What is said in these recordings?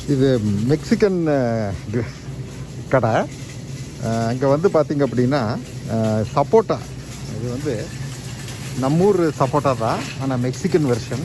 இது மெக்சிகன் அஹ், கு- கடை இங்கே வந்து பார்த்தீங்க அப்படின்னா அஹ், சப்போட்டா இது வந்து நம்மூர் சப்போட்டா தான் ஆனால் மெக்சிகன் வெர்ஷன்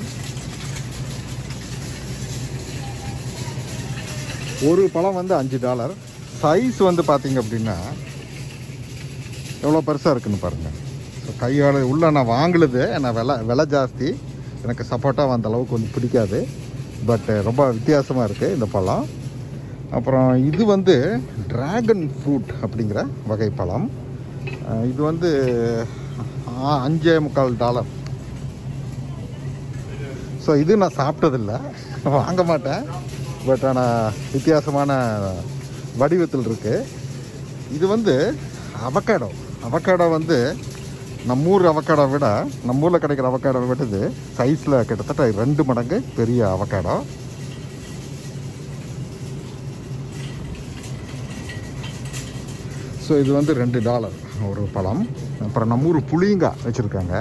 ஒரு பழம் வந்து அஞ்சு டாலர் சைஸ் வந்து பார்த்தீங்க அப்படின்னா எவ்வளோ பெருசாக இருக்குன்னு பாருங்கள் ஸோ கையால் உள்ள நான் வாங்கினது நான் விலை விலை ஜாஸ்தி எனக்கு சப்போட்டா அந்த அளவுக்கு வந்து பிடிக்காது பட் ரொம்ப வித்தியாசமாக இருக்குது இந்த பழம் அப்புறம் இது வந்து டிராகன் ஃப்ரூட் அப்படிங்கிற வகை பழம் அஹ் இது வந்து ஆ- அஞ்சே முக்கால் டாலர் ஸோ இது நான் சாப்பிட்டதில்ல வாங்க மாட்டேன் பட் ஆனால் வித்தியாசமான வடிவத்தில் இருக்குது இது வந்து அவக்காடோ அவக்காடோ வந்து நம்ம ஊர் அவக்காடோ விட நம்ம ஊரில் கிடைக்கிற அவக்காடோ விட இது சைஸில் கிட்டத்தட்ட ரெண்டு மடங்கு பெரிய அவக்காடோ ஸோ இது வந்து ரெண்டு டாலர் ஒரு பழம் அப்புறம் நம்ம ஊர் புளியங்காய் வச்சுருக்காங்க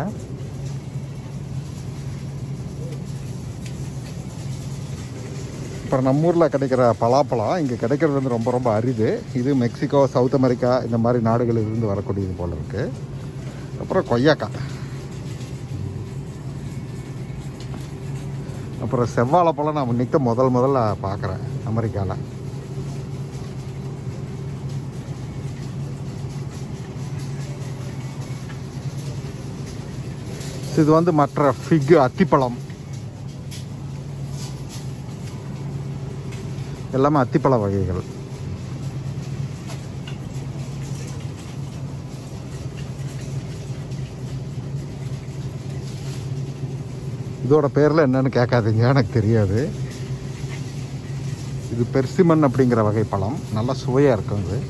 அப்புறம் நம்ம ஊரில் கிடைக்கிற பலாப்பழம் இங்கே கிடைக்கிறது வந்து ரொம்ப ரொம்ப அரிது இது மெக்சிகோ சவுத் அமெரிக்கா இந்த மாதிரி நாடுகளில் இருந்து வரக்கூடியது போல் இருக்குது அப்புறம் கொய்யாக்காய் அப்புறம் செவ்வாழைப்பழம் நான் இன்னைக்கு தான் முதல் முதல்ல பார்க்குறேன் அமெரிக்காவில் இது வந்து மற்ற ஃபிக் அத்திப்பழம் எல்லாமே அத்திப்பழ வகைகள் இதோட பேரில் என்னன்னு கேட்காதீங்க எனக்கு தெரியாது இது பெர்சிமன் அப்படிங்கிற வகை பழம் நல்லா சுவையாக இருக்கும் இது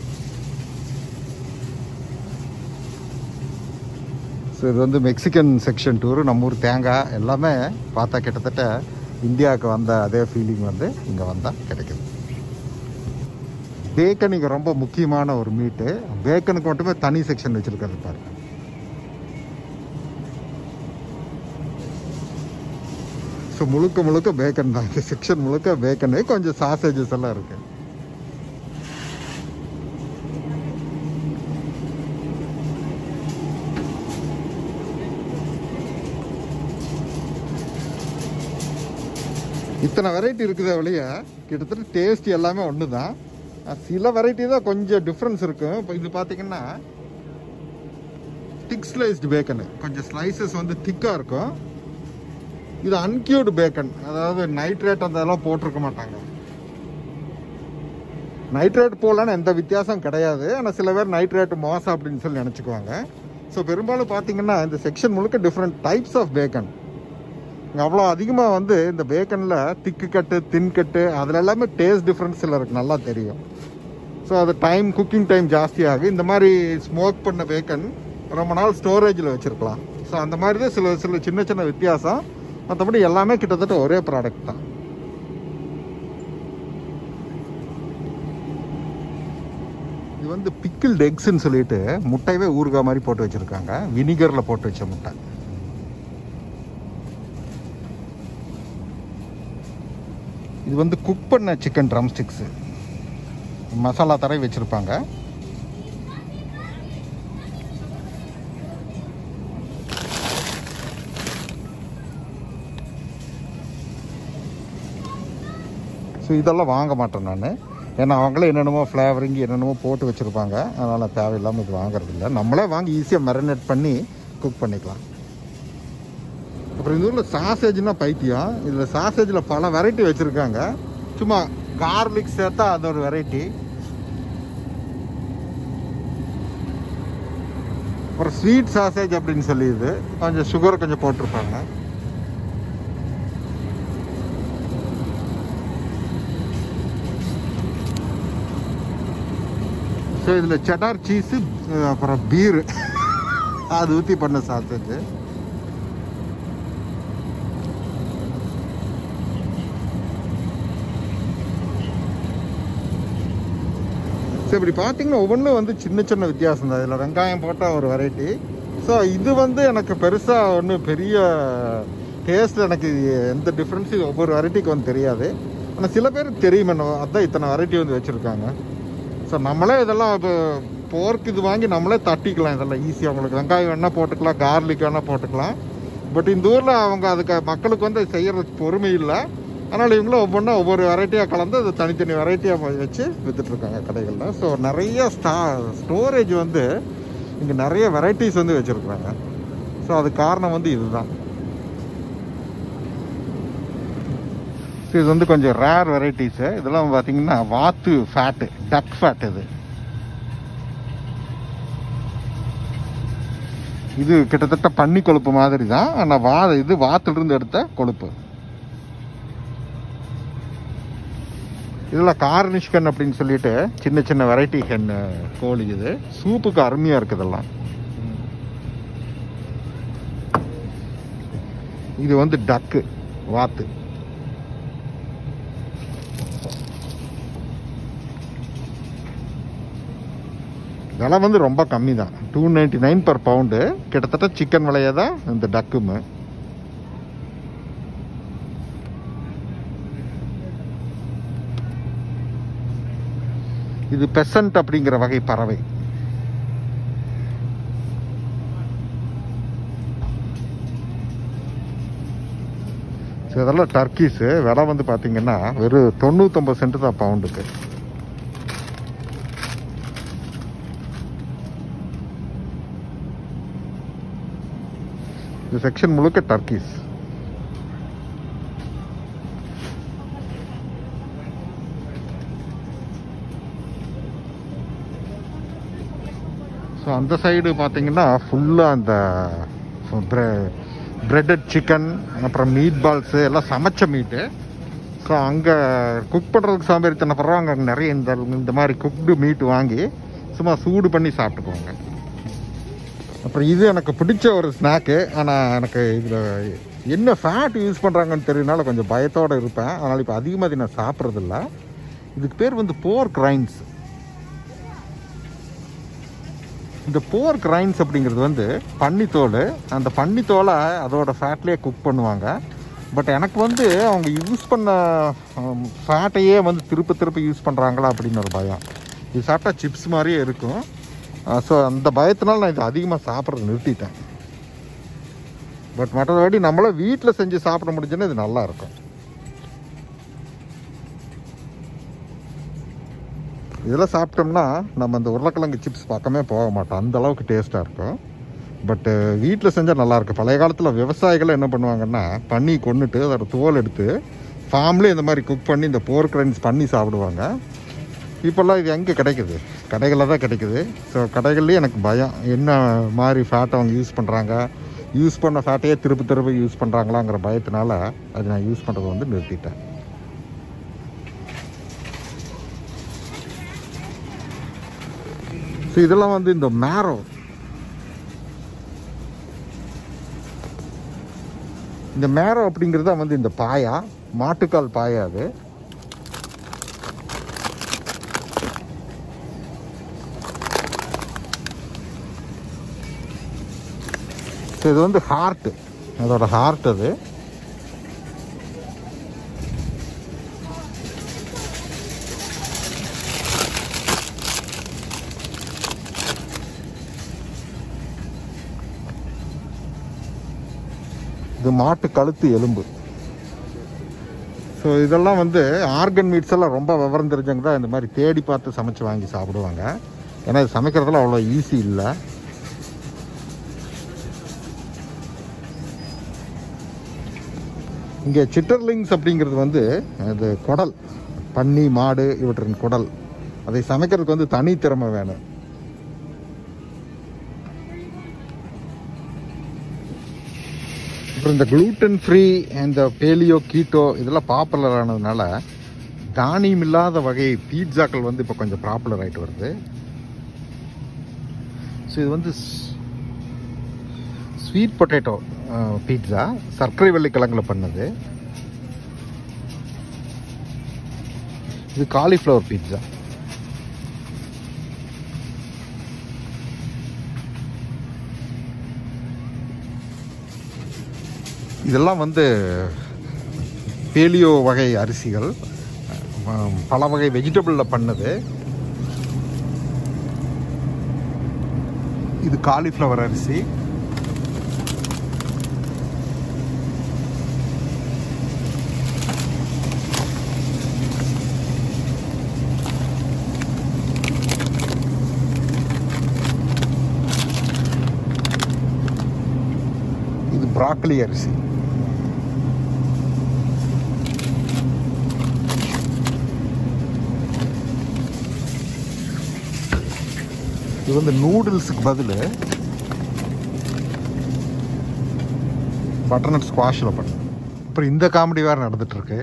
ஸோ இது வந்து மெக்சிகன் செக்ஷன் டூர் நம்ம ஊர் தேங்காய் எல்லாமே பார்த்தா கிட்டத்தட்ட இந்தியாவுக்கு வந்த அதே ஃபீலிங் வந்து இங்கே வந்தால் கிடைக்குது பேக்கன் இங்கே ரொம்ப முக்கியமான ஒரு மீட்டு பேக்கனுக்கு மட்டுமே தனி செக்ஷன் வச்சுருக்காரு பாருங்க ஸோ முழுக்க முழுக்க பேக்கன் தான் இந்த செக்ஷன் முழுக்க பேக்கனு கொஞ்சம் சாசேஜஸ் எல்லாம் இருக்கு இத்தனை வெரைட்டி இருக்குது வெளிய கிட்டத்தட்ட டேஸ்ட் எல்லாமே ஒன்று தான் சில வெரைட்டி தான் கொஞ்சம் டிஃப்ரென்ஸ் இருக்கும் இப்போ இது பார்த்தீங்கன்னா திக் ஸ்லைஸ்டு பேக்கனு கொஞ்சம் ஸ்லைசஸ் வந்து திக்காக இருக்கும் இது அன்கியூர்டு பேக்கன் அதாவது நைட்ரேட் அந்த இதெல்லாம் போட்டிருக்க மாட்டாங்க நைட்ரேட் போடலன்னு எந்த வித்தியாசம் கிடையாது ஆனால் சில பேர் நைட்ரேட் மோசம் அப்படின்னு சொல்லி நினச்சிக்குவாங்க ஸோ பெரும்பாலும் பார்த்தீங்கன்னா இந்த செக்ஷன் முழுக்க டிஃப்ரெண்ட் டைப்ஸ் ஆஃப் பேக்கன் இங்கே அவ்வளோ அதிகமாக வந்து இந்த பேக்கனில் திக்கு கட்டு தின் கட்டு அதில் எல்லாமே டேஸ்ட் டிஃப்ரென்ஸ் சிலருக்கு நல்லா தெரியும் ஸோ அது டைம் குக்கிங் டைம் ஜாஸ்தியாகும் இந்த மாதிரி ஸ்மோக் பண்ண பேக்கன் ரொம்ப நாள் ஸ்டோரேஜில் வச்சுருக்கலாம் ஸோ அந்த மாதிரி தான் சில சில சின்ன சின்ன வித்தியாசம் மற்றபடி எல்லாமே கிட்டத்தட்ட ஒரே ப்ராடக்ட் தான் இது வந்து பிக்கிள்டு எக்ஸ்ன்னு சொல்லிட்டு முட்டையவே ஊறுகாய் மாதிரி போட்டு வச்சுருக்காங்க வினிகரில் போட்டு வச்ச முட்டை இது வந்து குக் பண்ண சிக்கன் ட்ரம் ஸ்டிக்ஸு மசாலா தரை வச்சுருப்பாங்க ஸோ இதெல்லாம் வாங்க மாட்டேன் நான் ஏன்னா அவங்களே என்னென்னமோ ஃப்ளேவரிங் என்னென்னமோ போட்டு வச்சுருப்பாங்க அதனால் தேவையில்லாமல் இது வாங்குறது இல்லை நம்மளே வாங்கி ஈஸியாக மெரினேட் பண்ணி குக் பண்ணிக்கலாம் அப்புறம் இந்த ஊரில் சாசேஜ்னா பைத்தியம் இதில் சாசேஜில் பல வெரைட்டி வச்சுருக்காங்க சும்மா கார்லிக் சேர்த்தா அது ஒரு வெரைட்டி அப்புறம் ஸ்வீட் சாசேஜ் அப்படின்னு சொல்லி இது கொஞ்சம் சுகர் கொஞ்சம் போட்டிருப்பாங்க ஸோ இதில் செடார் சீஸு அப்புறம் பீரு அது ஊற்றி பண்ண சாசேஜ் ஸோ இப்படி பார்த்தீங்கன்னா ஒவ்வொன்றும் வந்து சின்ன சின்ன வித்தியாசம் தான் இதில் வெங்காயம் போட்டால் ஒரு வெரைட்டி ஸோ இது வந்து எனக்கு பெருசாக ஒன்றும் பெரிய டேஸ்ட் எனக்கு எந்த டிஃப்ரென்ஸும் ஒவ்வொரு வெரைட்டிக்கு வந்து தெரியாது ஆனால் சில பேருக்கு தெரியும் என்ன அதான் இத்தனை வெரைட்டி வந்து வச்சுருக்காங்க ஸோ நம்மளே இதெல்லாம் இப்போ போர்க்கு இது வாங்கி நம்மளே தட்டிக்கலாம் இதெல்லாம் ஈஸியாக உங்களுக்கு வெங்காயம் வேணால் போட்டுக்கலாம் கார்லிக் வேணால் போட்டுக்கலாம் பட் இந்த ஊரில் அவங்க அதுக்கு மக்களுக்கு வந்து செய்யறதுக்கு பொறுமை இல்லை அதனால் இவங்களும் ஒவ்வொன்றா ஒவ்வொரு வெரைட்டியாக கலந்து அது தனித்தனி வெரைட்டியாக வச்சு விற்றுட்ருக்காங்க கடைகளில் ஸோ நிறைய ஸ்டா ஸ்டோரேஜ் வந்து இங்கே நிறைய வெரைட்டிஸ் வந்து வச்சுருக்குறாங்க ஸோ அது காரணம் வந்து இதுதான் So, இது வந்து கொஞ்சம் ரேர் வெரைட்டிஸு இதெல்லாம் பார்த்தீங்கன்னா வாத்து ஃபேட்டு டக் ஃபேட் இது இது கிட்டத்தட்ட பன்னி கொழுப்பு மாதிரி தான் ஆனால் வா இது வாத்துலேருந்து எடுத்த கொழுப்பு இதில் கார்னிஷ் கன் அப்படின்னு சொல்லிட்டு சின்ன சின்ன வெரைட்டி கன் கோழி இது சூப்புக்கு அருமையாக இருக்குதெல்லாம் இது வந்து டக்கு வாத்து விலை வந்து ரொம்ப கம்மி தான் two ninety nine per pound கிட்டத்தட்ட சிக்கன் விலையே தான் இந்த டக்குமு இது பெசன்ட் அப்படிங்கிற வகை பறவை So, இதெல்லாம் டர்க்கீஸு விலை வந்து பார்த்தீங்கன்னா வெறும் தொண்ணூத்தொம்பது சென்ட் தான் பவுண்டுக்கு இந்த செக்ஷன் முழுக்க டர்க்கீஸ் ஸோ அந்த சைடு பார்த்தீங்கன்னா ஃபுல்லாக அந்த பிரெட்டட் சிக்கன் அப்புறம் மீட் பால்ஸு எல்லாம் சமைச்ச மீட்டு ஸோ அங்கே குக் பண்ணுறதுக்கு சோம்பேறித்தனப்படுறோம் அங்கே நிறைய இந்த இந்த மாதிரி குக்டு மீட் வாங்கி சும்மா சூடு பண்ணி சாப்பிட்டுக்குவாங்க அப்புறம் இது எனக்கு பிடிச்ச ஒரு ஸ்நாக்கு ஆனால் எனக்கு இதில் என்ன ஃபேட் யூஸ் பண்ணுறாங்கன்னு தெரியனால கொஞ்சம் பயத்தோடு இருப்பேன் அதனால் இப்போ அதிகமாக இது நான் சாப்பிட்றதில்ல இதுக்கு பேர் வந்து போர்க் ரைன்ஸ் இந்த போர்க் ரைன்ஸ் அப்படிங்கிறது வந்து பன்னித்தோல் அந்த பன்னித்தோலை அதோட ஃபேட்லேயே குக் பண்ணுவாங்க பட் எனக்கு வந்து அவங்க யூஸ் பண்ண ஃபேட்டையே வந்து திருப்ப திருப்ப யூஸ் பண்ணுறாங்களா அப்படின்னு ஒரு பயம் இது சாப்பிட்டா சிப்ஸ் மாதிரியே இருக்கும் ஸோ அந்த பயத்தினால நான் இது அதிகமாக சாப்பிட்றது நிறுத்திட்டேன் பட் மற்றபடி நம்மள வீட்டில் செஞ்சு சாப்பிட முடிஞ்சுன்னா இது நல்லா இருக்கும் இதெல்லாம் சாப்பிட்டோம்னா நம்ம அந்த உருளைக்கிழங்கு சிப்ஸ் பக்கமே போக மாட்டோம் அந்த அளவுக்கு டேஸ்ட்டாக இருக்கும் பட்டு வீட்டில் செஞ்சால் நல்லாயிருக்கும் பழைய காலத்தில் விவசாயிகள் என்ன பண்ணுவாங்கன்னா பண்ணி கொண்டுட்டு அதோட தோல் எடுத்து ஃபார்ம்லேயே இந்த மாதிரி குக் பண்ணி இந்த போர்க் ரைன்ஸ் பண்ணி சாப்பிடுவாங்க இப்போல்லாம் இது எங்கே கிடைக்குது கடைகளில் தான் கிடைக்குது ஸோ கடைகள்லேயே எனக்கு பயம் என்ன மாதிரி ஃபேட்டை அவங்க யூஸ் பண்ணுறாங்க யூஸ் பண்ண ஃபேட்டையே திருப்பி திருப்பி யூஸ் பண்ணுறாங்களாங்கிற பயத்தினால அது நான் யூஸ் பண்ணுறதை வந்து நிறுத்திட்டேன் ஸோ இதெல்லாம் வந்து இந்த மேரோ இந்த மேரோ அப்படிங்கிறது தான் வந்து இந்த பாயா மாட்டுக்கால் பாயா அது ஸோ இது வந்து ஹார்ட்டு அதோட ஹார்ட் அது இது மாட்டு கழுத்து எலும்பு ஸோ இதெல்லாம் வந்து ஆர்கன் மீட்ஸ் எல்லாம் ரொம்ப விவரம் தெரிஞ்சவங்க தான் இந்த மாதிரி தேடி பார்த்து சமைச்சு வாங்கி சாப்பிடுவாங்க ஏன்னா இது சமைக்கிறதுலாம் அவ்வளோ ஈஸி இல்லை இங்கே சிட்டர்லிங்ஸ் அப்படிங்கிறது வந்து அது குடல் பன்னி மாடு இவற்றின் குடல் அதை சமைக்கிறதுக்கு வந்து தனி திறமை வேணும் அப்புறம் இந்த குளூட்டன் ஃப்ரீ இந்த பேலியோ கீட்டோ இதெல்லாம் பாப்புலர் ஆனதுனால தானியம் இல்லாத வகை பீட்சாக்கள் வந்து இப்போ கொஞ்சம் பாப்புலர் ஆகிட்டு வருது ஸோ இது வந்து ஸ்வீட் பொட்டேட்டோ பீட்சா சர்க்கரை வெள்ளிக்கிழங்குல பண்ணது இது காலிஃப்ளவர் பீட்சா இதெல்லாம் வந்து பேலியோ வகை அரிசிகள் ம், பல வகை வெஜிடபிளில் பண்ணது இது காலிஃப்ளவர் அரிசி இது ப்ராக்கலி அரிசி இது வந்து நூடுல்ஸுக்கு பதில் பட்டர்நட் ஸ்குவாஷில் பண்ண அப்புறம் இந்த காமெடி வேறு நடந்துட்டுருக்கு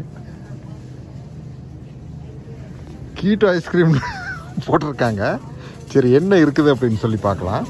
கீட்டோ ஐஸ்கிரீம் போட்டிருக்காங்க சரி என்ன இருக்குது அப்படின்னு சொல்லி பார்க்கலாம்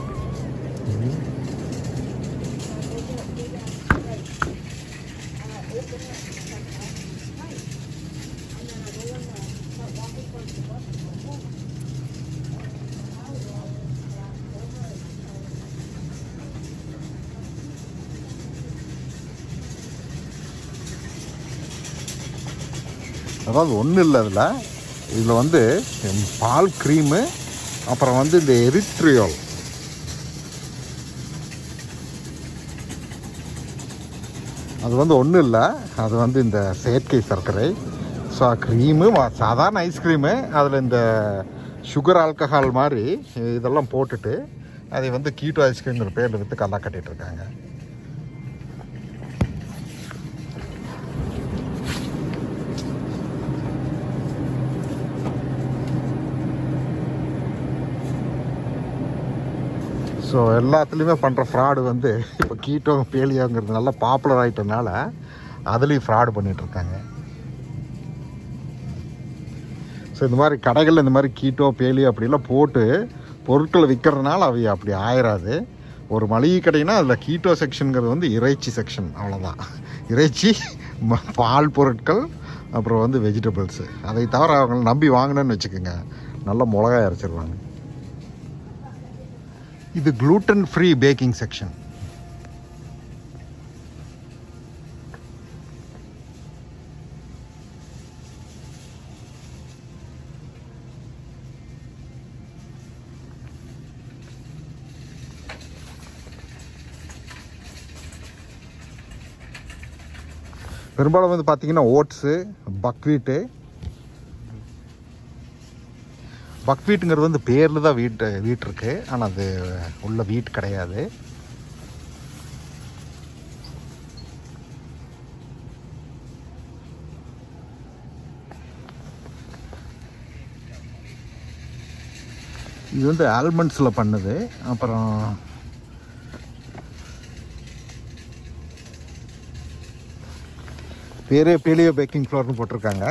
அதாவது ஒன்றும் இல்லை அதில் இதில் வந்து ம், பால் க்ரீமு அப்புறம் வந்து இந்த எரித்ரியோல் அது வந்து ஒன்றும் இல்லை அது வந்து இந்த செயற்கை சர்க்கரை ஸோ க்ரீமு சாதாரண ஐஸ்கிரீமு அதில் இந்த சுகர் ஆல்கஹால் மாதிரி இதெல்லாம் போட்டுட்டு அதை வந்து கீட்டோ ஐஸ்கிரீம்ங்கிற பேரில் விற்று கல்லா கட்டிட்டு இருக்காங்க ஸோ எல்லாத்துலேயுமே பண்ணுற ஃப்ராடு வந்து இப்போ கீட்டோ பேலியோங்கிறது நல்லா பாப்புலர் ஆகிட்டனால அதுலேயும் ஃப்ராடு பண்ணிகிட்ருக்காங்க ஸோ இந்த மாதிரி கடைகளில் இந்த மாதிரி கீட்டோ பேலியோ அப்படிலாம் போட்டு பொருட்களை விற்கிறதுனால அவை அப்படி ஆயிராது ஒரு மளிகை கடைனா அதில் கீட்டோ செக்ஷனுங்கிறது வந்து இறைச்சி செக்ஷன் அவ்வளோதான் இறைச்சி ம- பால் பொருட்கள் அப்புறம் வந்து வெஜிடபிள்ஸு அதை தவிர அவங்களை நம்பி வாங்கினேன்னு வச்சுக்கோங்க நல்ல மிளகாய் அரைச்சிருவாங்க இது gluten ஃப்ரீ பேக்கிங் செக்ஷன் பெரும்பாலும் வந்து பார்த்தீங்கன்னா ஓட்ஸு பக்வீட்டு பக்வீட்டுங்கிறது வந்து பேரில் தான் வீட்டு வீட் இருக்கு ஆனால் அது உள்ள வீட் கிடையாது இது வந்து ஆல்மண்ட்ஸில் பண்ணுது அப்புறம் பேரே பேலியோ பேக்கிங் ஃப்ளோர்னு போட்டிருக்காங்க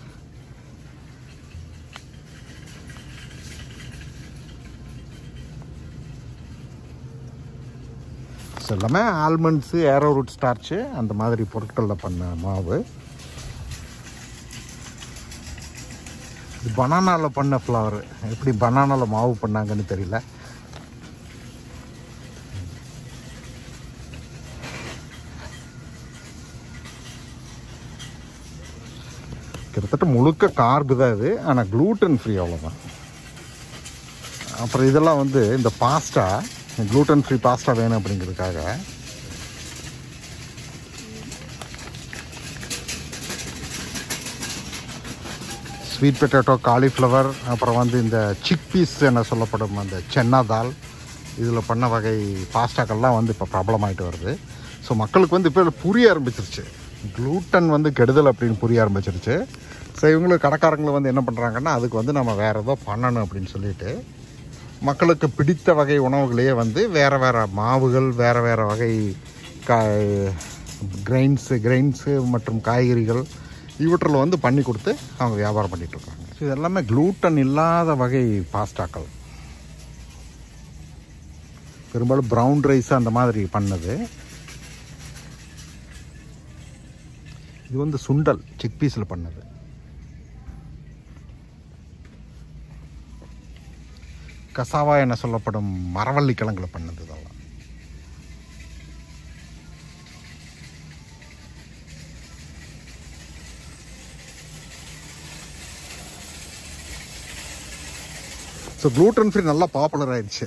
ஸோ எல்லாமே ஆல்மண்ட்ஸு ஏரோ ரூட் ஸ்டார்ச்சு அந்த மாதிரி பொருட்களில் பண்ண மாவு இது பனானாவில் பண்ண ஃப்ளவர் எப்படி பனானாவில் மாவு பண்ணாங்கன்னு தெரியல கிட்டத்தட்ட முழுக்க கார்பு தான் இது ஆனால் gluten ஃப்ரீ அவ்வளோதான் அப்புறம் இதெல்லாம் வந்து இந்த பாஸ்டா gluten ஃப்ரீ பாஸ்டா வேணும் அப்படிங்கிறதுக்காக ஸ்வீட் பொட்டேட்டோ காலிஃப்ளவர் அப்புறம் வந்து இந்த சிக் பீஸ் என சொல்லப்படும் அந்த சென்னா தால் இதில் பண்ண வகை பாஸ்டாக்கள்லாம் வந்து இப்போ பிரபலமாயிட்டு வருது ஸோ மக்களுக்கு வந்து இப்போ புரிய ஆரம்பிச்சிருச்சு gluten வந்து கெடுதல் அப்படின்னு புரிய ஆரம்பிச்சிருச்சு ஸோ இவங்களுக்கு கடைக்காரங்களை வந்து என்ன பண்ணுறாங்கன்னா அதுக்கு வந்து நம்ம வேறு ஏதோ பண்ணணும் அப்படின்னு சொல்லிட்டு மக்களுக்கு பிடித்த வகை உணவுகளையே வந்து வேறு வேறு மாவுகள் வேறு வேறு வகை கா கிரைன்ஸு கிரைன்ஸு மற்றும் காய்கறிகள் இவற்றில் வந்து பண்ணி கொடுத்து அவங்க வியாபாரம் பண்ணிட்டு இருக்காங்க ஸோ இது எல்லாமே gluten இல்லாத வகை பாஸ்டாக்கள் பெரும்பாலும் ப்ரௌன் ரைஸ் அந்த மாதிரி பண்ணது இது வந்து சுண்டல் சிக் பீஸில் பண்ணது கசாவா என சொல்லப்படும் மரவள்ளி கிழங்குல பண்ணது இதெல்லாம் ஸோ க்ளூட்டன் ஃப்ரீ நல்லா பாப்புலர் ஆயிடுச்சு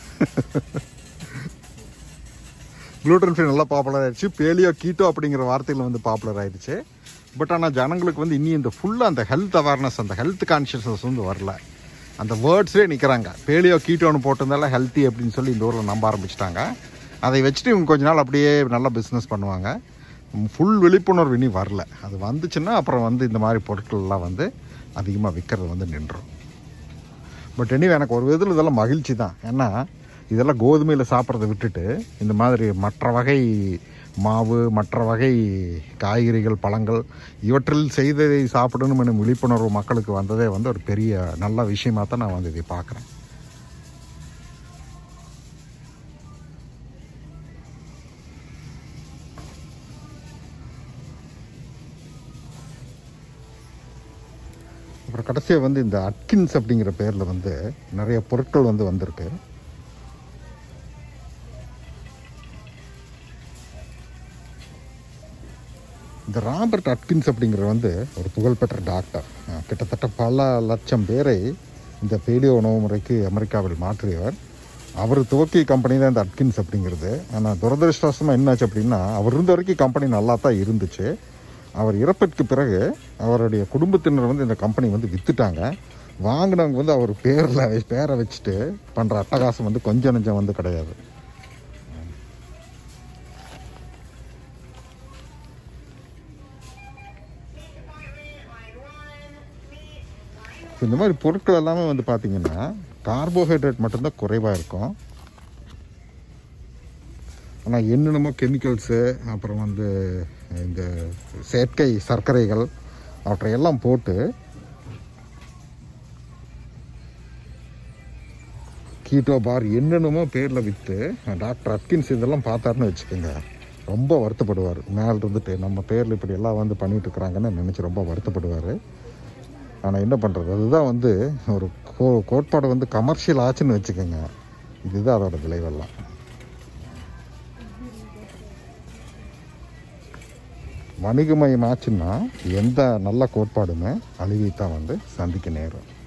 க்ளூட்டன் ஃப்ரீ நல்லா பாப்புலர் ஆயிடுச்சு பேலியோ கீட்டோ அப்படிங்கிற வார்த்தையில் வந்து பாப்புலர் ஆயிடுச்சு பட் ஆனால் ஜனங்களுக்கு வந்து இனி இந்த ஃபுல்லாக அந்த ஹெல்த் அவேர்னஸ் அந்த ஹெல்த் கான்ஷியஸ்னஸ் வந்து வரல அந்த வேர்ட்ஸ்லேயே நிற்கிறாங்க பேலியோ கீட்டோன்னு போட்டிருந்தால ஹெல்த்தி அப்படின்னு சொல்லி இந்த ஊரில் நம்ப ஆரம்பிச்சிட்டாங்க அதை வச்சுட்டு இவங்க கொஞ்ச நாள் அப்படியே நல்லா பிஸ்னஸ் பண்ணுவாங்க ஃபுல் விழிப்புணர்வு இனி வரல அது வந்துச்சுன்னா அப்புறம் வந்து இந்த மாதிரி பொருட்கள்லாம் வந்து அதிகமாக விற்கிறது வந்து நின்றும் பட் எனிவே எனக்கு ஒரு விதத்தில் இதெல்லாம் மகிழ்ச்சி தான் ஏன்னா இதெல்லாம் கோதுமையில் சாப்பிட்றத விட்டுட்டு இந்த மாதிரி மற்ற வகை மாவு மற்ற வகை காய்கறிகள் பழங்கள் இவற்றில் செய்ததை சாப்பிடணும் எனும் விழிப்புணர்வு மக்களுக்கு வந்ததே வந்து ஒரு பெரிய நல்ல விஷயமா தான் நான் வந்து இதை பார்க்குறேன் அப்புறம் கடைசியாக வந்து இந்த அட்கின்ஸ் அப்படிங்கிற பேரில் வந்து நிறைய பொருட்கள் வந்து வந்திருக்கு இந்த ராபர்ட் அட்கின்ஸ் அப்படிங்கிறவர் வந்து ஒரு புகழ்பெற்ற டாக்டர் அஹ் கிட்டத்தட்ட பல லட்சம் பேரை இந்த பேலியோ உணவு முறைக்கு அமெரிக்காவில் மாற்றியவர் அவர் துவக்கிய கம்பெனி தான் இந்த அட்கின்ஸ் அப்படிங்கிறது ஆனால் துரதிருஷ்டவசமாக என்னாச்சு அப்படின்னா அவர் இருந்த வரைக்கும் கம்பெனி நல்லா தான் இருந்துச்சு அவர் இறப்பிற்கு பிறகு அவருடைய குடும்பத்தினர் வந்து இந்த கம்பெனி வந்து விற்றுட்டாங்க வாங்கினவங்க வந்து அவர் பேரில் பேரை வச்சுட்டு பண்ணுற அட்டகாசம் வந்து கொஞ்சம் நெஞ்சம் வந்து கிடையாது So, இந்த மாதிரி பொருட்கள் எல்லாமே வந்து பார்த்தீங்கன்னா கார்போஹைட்ரேட் மட்டும்தான் குறைவாக இருக்கும் ஆனால் என்னென்னமோ கெமிக்கல்ஸு அப்புறம் வந்து இந்த செயற்கை சர்க்கரைகள் அவற்றையெல்லாம் போட்டு கீட்டோ பார் என்னென்னமோ பேரில் விற்று டாக்டர் அட்கின்ஸ் இதெல்லாம் பார்த்தாருன்னு வச்சுக்கோங்க ரொம்ப வருத்தப்படுவார் மேல் இருந்துட்டு நம்ம பேரில் இப்படி எல்லாம் வந்து பண்ணிட்டு இருக்கிறாங்கன்னு நினச்சி ரொம்ப வருத்தப்படுவார் ஆனால் என்ன பண்ணுறது அதுதான் வந்து ஒரு கோ கோட்பாடு வந்து கமர்ஷியல் ஆச்சுன்னு வச்சுக்கோங்க இதுதான் அதோட விளைவெல்லாம் வணிகமயம் ஆச்சுன்னா எந்த நல்ல கோட்பாடுமே அழுகி தான் வந்து சந்திக்க நேரும்